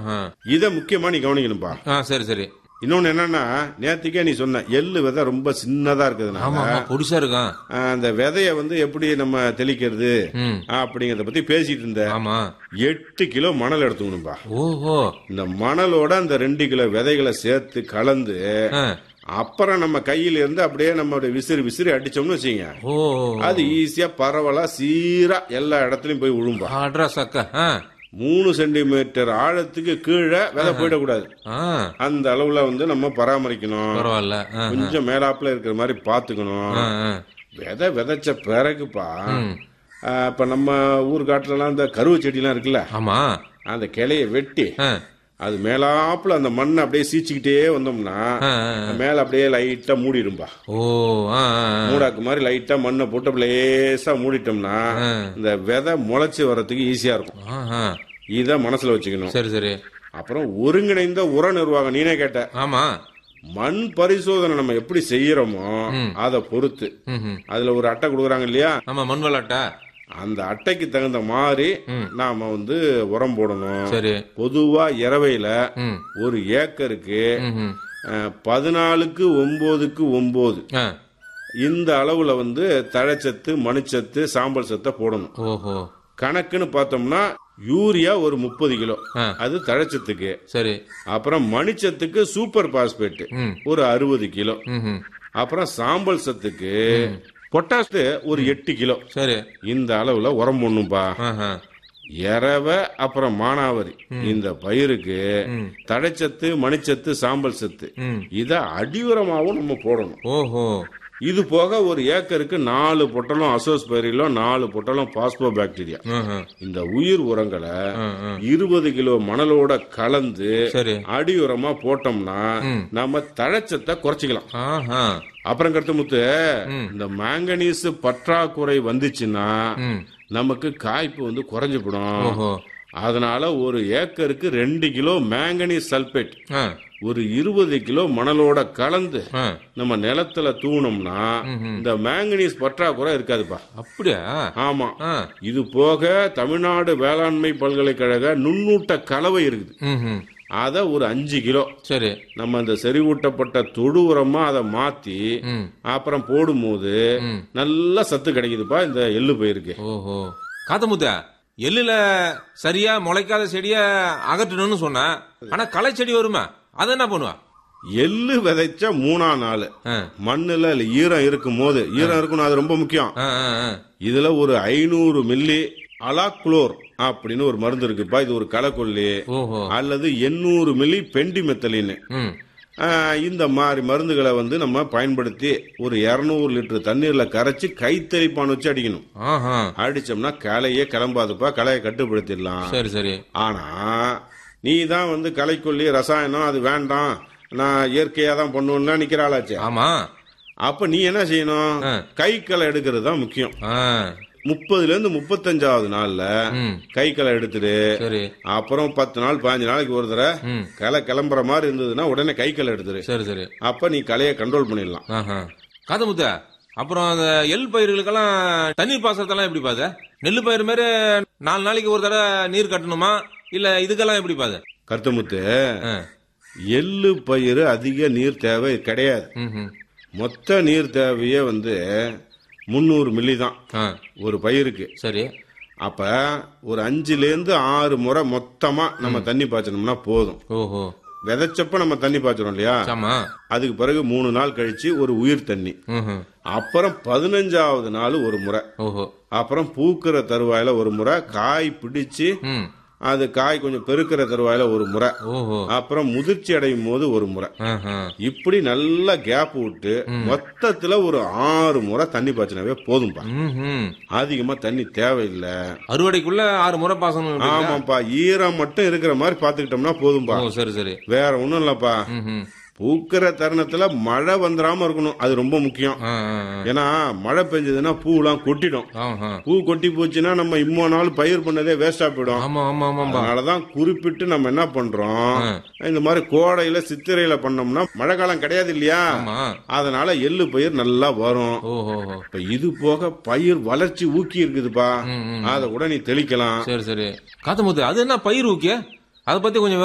ஆஹா. இத முக்கியமா நீ கவனிக்கணும்பா ஆ சரி சரி இன்னொன்னு என்னன்னா நேத்திக்கே நீ சொன்ன எள்ளு விதை ரொம்ப சின்னதா ஆமா இருக்கிறதுனால ஆமா பொடிசா இருக்கான் ஆஹ், அந்த விதைய வந்து எப்படி நம்ம தெளிக்கிறது ம் அப்படிங்கறத பத்தி பேசிட்டு இருந்த ஆமா எட்டு கிலோ மணல் எடுத்துக்கணும்பா ஓஹோ இந்த மணலோட அந்த ரெண்டு கிலோ விதைகளை சேர்த்து கலந்து ஆ. அப்புறம் நம்ம கையில இருந்து அப்படியே நம்ம விசிறி விசிறி அடிச்சோம்னு வச்சுங்க ஓ அது ஈஸியா பரவலா சீரா எல்லா இடத்துலயும் போய் விழும்பா ஆட்ரா சக்க ஆ மூணு சென்டிமீட்டர் ஆழத்துக்கு கீழே விதை போயிடக்கூடாது ஆ அந்த அளவுல வந்து நம்ம பராமரிக்கணும் பரவாயில்ல ஆ, கொஞ்சம் மேலாப்புல இருக்கிற மாதிரி பாத்துக்கணும் ஆ, ஆ. விதை விதைச்ச பிறகுப்பா ஆஹ், இப்ப நம்ம ஊர் காட்டுலலாம் இந்த கருவு செடிலாம் இருக்குல்ல ஆமா அந்த கிளைய வெட்டி ஆ, அது மேலாப்புல அந்த மண்ணை அப்படியே சீச்சிக்கிட்டே வந்தோம்னா ஆ, ஆ. மேல அப்படியே லைட்டா மூடிடும்பா ஓ ஆ, ஆ, ஆ. மூடாக்கு மாதிரி லைட்டா மண்ணை போட்டு அப்படியே லேசா மூடிட்டோம்னா ஆ. இந்த விதை முளைச்சு வர்றதுக்கு ஈஸியா இருக்கும் ஆ, ஆ. இத மனசுல வச்சுக்கணும் சரி சரி அப்புறம் ஒருங்கிணைந்த உர நிர்வாகம் நீனே கேட்ட ஆமா மண் பரிசோதனை நம்ம எப்படி செய்யறோமோ அதை பொறுத்து ம், ம். அதுல ஒரு அட்டை கொடுக்குறாங்க இல்லையா ஆமா மண் விளாட்டா அந்த அட்டைக்கு தகுந்த மாதிரி நாம வந்து உரம் போடணும் சரி பொதுவா இரவையில ம் ஒரு ஏக்கருக்கு ம், ம். அஹ், பதினாலுக்கு ஒன்பதுக்கு ஒன்பது ஆ. இந்த அளவுல வந்து தழைச்சத்து மணிச்சத்து சாம்பல் சத்தை போடணும் ஓஹோ கணக்குன்னு பார்த்தோம்னா யூரியா ஒரு முப்பது கிலோ ஆ. அது தழைச்சத்துக்கு சரி அப்புறம் மணிச்சத்துக்கு சூப்பர் பாஸ்பேட் ம் ஒரு அறுபது கிலோ ம், ம். அப்புறம் சாம்பல் சத்துக்கு பொட்டாசு ஒரு எட்டு கிலோ சரி இந்த அளவுல உரம் போடணும்பா ஆஹா. எரவ அப்புறம் மானாவரி இந்த பயிருக்கு தழைச்சத்து மணிச்சத்து சாம்பல் சத்து ம். இத அடியுரமாவும் நம்ம போடணும் ஓஹோ இது போக ஒரு ஏக்கருக்கு நாலு பொட்டலம் அசோஸ் பயிரிலும் நாலு பொட்டலம் பாஸ்போ பாக்டீரியா ஆஹா. இந்த உயிர் உரங்களை ஆ, ஆ. இருபது கிலோ மணலோட கலந்து சரி அடி உரமா போட்டோம்னா நம்ம தழைச்சத்தை குறைச்சிக்கலாம் ஆஹா அப்புறம் கருத்துமுத்து இந்த மேங்கனீஸ் பற்றாக்குறை வந்துச்சுன்னா ம் நமக்கு காய்ப்பு வந்து குறைஞ்சு போடும் ஓஹோ அதனால ஒரு ஏக்கருக்கு ரெண்டு கிலோ மேங்கனீஸ் சல்பேட் ஆ ஒரு இருபது கிலோ மணலோட கலந்து ஆ நம்ம நிலத்துல தூணோம்னா இந்த மேங்கனீஸ் பற்றாக்குறை இருக்காதுப்பா அப்படியா ஆமா ஆ இது போக தமிழ்நாடு வேளாண்மை பல்கலைக்கழக நுண்ணூட்ட கலவை இருக்குது ம் ம் அத ஒரு அஞ்சு கிலோ சரி நம்ம அந்த செறிவூட்டப்பட்ட தொடு உரமா அதை மாத்தி ம் அப்புறம் போடும்போது ம். நல்ல சத்து கிடைக்குதுப்பா இந்த எள்ளு பயிருக்கு ஓஹோ காத்தமுத்த எள்ளுல சரியா முளைக்காத செடிய அகற்றணும்னு சொன்ன ஆனா களை செடி வருமா அதை என்ன பண்ணுவா எள்ளு விதைச்ச மூணா நாள் ஆ. மண்ணுல இல்ல ஈரம் இருக்கும் போது ஈரம் இருக்கணும் அது ரொம்ப முக்கியம் ஆ, ஆ, ஆ. இதுல ஒரு ஐநூறு மில்லி அலாக்ளோர் அப்படின்னு ஒரு மருந்து இருக்குப்பா இது ஒரு களைக்கொல்லி ஓஹோ அல்லது எண்ணூறு மில்லி பெண்டிமெத்தலின்னு ம் ஆஹ், இந்த மாதிரி மருந்துகளை வந்து நம்ம பயன்படுத்தி ஒரு இருநூறு லிட்டர் தண்ணீர்ல கரைச்சு கைத்தெளிப்பான் வச்சு அடிக்கணும் ஆஹா அடிச்சோம்னா களையே கிளம்பாதுப்பா களையை கட்டுப்படுத்திடலாம் சரி சரி ஆனா நீ தான் வந்து களைக்கொல்லி ரசாயனம் அது வேண்டாம் நான் இயற்கையா தான் பண்ணுவேன்னா நிக்கிறாளாச்சே ஆமா அப்ப நீ என்ன செய்யணும் ஆ. கை களை எடுக்கிறது தான் முக்கியம் ஆ முப்பதுல இருந்து முப்பத்தஞ்சாவது நாள்ல ம் கை களை எடுத்துட்டு சரி அப்புறம் பத்து நாள் பாஞ்சு நாளைக்கு ஒரு தடவை ம் களை கிளம்புற மாதிரி இருந்ததுன்னா உடனே கை களை எடுத்துரு சரி சரி அப்ப நீ களையை கண்ட்ரோல் பண்ணிடலாம் ஆஹா காத்தமுத்த அப்புறம் அந்த எள் பயிர்களுக்கெல்லாம் தண்ணீர் பாசனத்தெல்லாம் எப்படி பாது நெல்லு பயிர் மாரி நாலு நாளைக்கு ஒரு தடவை நீர் கட்டணுமா இல்ல இதுக்கெல்லாம் எப்படி பாது கருத்தமுத்து ஆ. எள்ளு பயிர் அதிக நீர் தேவை கிடையாது ம் ம். மொத்த நீர் தேவையே வந்து முந்நூறு மில்லி தான் ஆ ஒரு பயிருக்கு சரி அப்ப ஒரு அஞ்சுல இருந்து ஆறு முறை மொத்தமா நம்ம தண்ணி பாய்ச்சணும்னா போதும் ஓஹோ விதைச்சப்ப நம்ம தண்ணி பாய்ச்சறோம் இல்லையா ஆமா அதுக்கு பிறகு மூணு நாள் கழிச்சு ஒரு உயிர் தண்ணி ம்ஹும். அப்புறம் பதினஞ்சாவது நாள் ஒரு முறை ஓஹோ அப்புறம் பூக்கிற தருவாயில ஒரு முறை காய் பிடிச்சு ம் அது காய் கொஞ்சம் பெருக்கிற தருவாயில ஒரு முறை ஓஹோ அப்புறம் முதிர்ச்சி அடையும் போது ஒரு முறை ஆஹா. இப்படி நல்லா கேப் விட்டு மொத்தத்துல ஒரு ஆறு முறை தண்ணி பாய்ச்சினாவே போதும்பா ம்ஹும். அதிகமா தண்ணி தேவையில்லை அறுவடைக்குள்ள ஆறு முறை பாசனம் இருக்குங்களா? ஆமாப்பா ஈரம் மட்டும் இருக்கிற மாதிரி பாத்துக்கிட்டோம்னா போதும்பா ஓ சரி சரி வேற ஒண்ணும் இல்லப்பா ம்ஹும். பூக்கிற தருணத்துல மழை வந்துடாம இருக்கணும் அது ரொம்ப முக்கியம் ஆ, ஆ, ஆ. ஏன்னா மழை பெஞ்சதுன்னா பூலாம் கொட்டிடும் ஆஹா. பூ கொட்டி போச்சுன்னா நம்ம இம்மோ நாள் பயிர் பண்ணதே வேஸ்டா போயிடும் ஆமா ஆமா ஆமாம்பா அதனாலதான் குறிப்பிட்டு நம்ம என்ன பண்றோம் இந்த மாதிரி கோடையில சித்திரையில பண்ணோம்னா மழை காலம் கிடையாது இல்லையா ஆமா அதனால எள்ளு பயிர் நல்லா வரும் ஓஹோ இப்ப இது போக பயிர் வளர்ச்சி ஊக்கி இருக்குதுப்பா ம், ம். அத கூட நீ தெளிக்கலாம் சரி சரி காத்தமுத்து அது என்ன பயிர் ஊக்கிய அதை பத்தி கொஞ்சம்